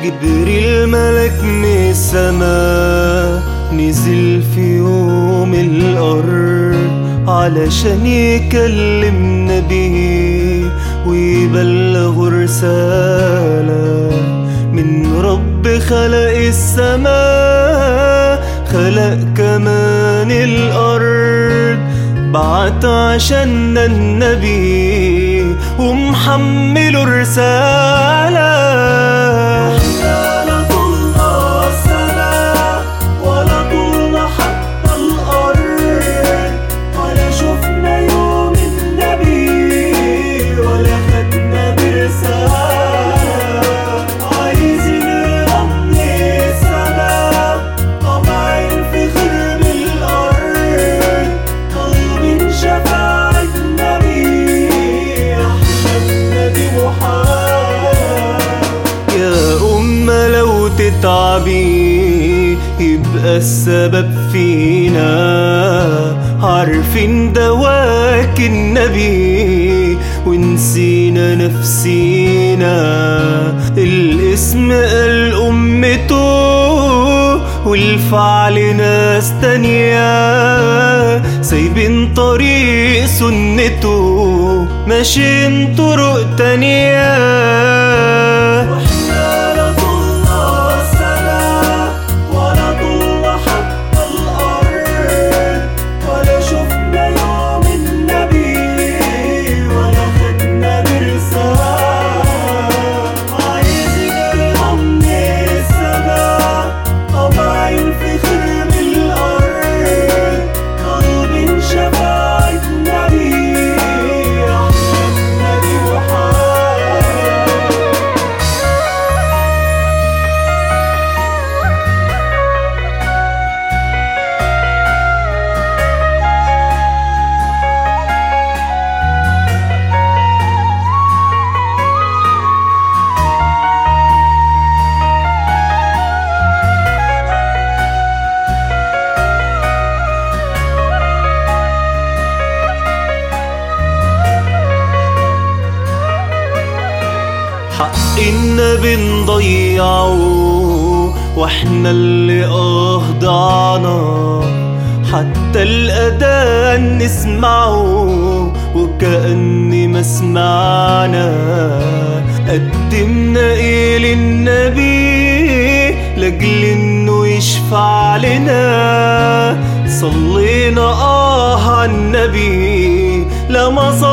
جبريل ملك من السما نزل في يوم الأرض علشان يكلمنا بيه ويبلغ رسالة من رب خلق السماء خلق كمان الأرض بعت عشاننا النبي ومحمله رسالة لا طولنا السماء ولا طولنا حتى الأرض ولا شفنا يوم النبي ولا خدنا برسالة عايزين رمل السماء طمعين في خرب الأرض طالبين شفاعة النبي أحلى النبي محمد يا أمة لو تتعبي يبقى السبب فينا عارفين دواك النبي ونسينا نفسينا الاسم قال أمته والفعل ناس تانية سايبين طريق سنته ماشيين طرق تانية واحنا لا طولنا السماء ولا طولنا حتى الأرض ولا شفنا يوم النبي ولا خدنا برسالة عايزين رمل السماء طمعين في خرب الأرض طالبين شفاعة النبي أحلى النبي محمد حقنا بنضيعه واحنا اللي اخضعنا حتى الأذان نسمعه وكأني ما سمعنا قدمنا ايه للنبي لاجل انه يشفع لنا صلينا اه على النبي لما صلينا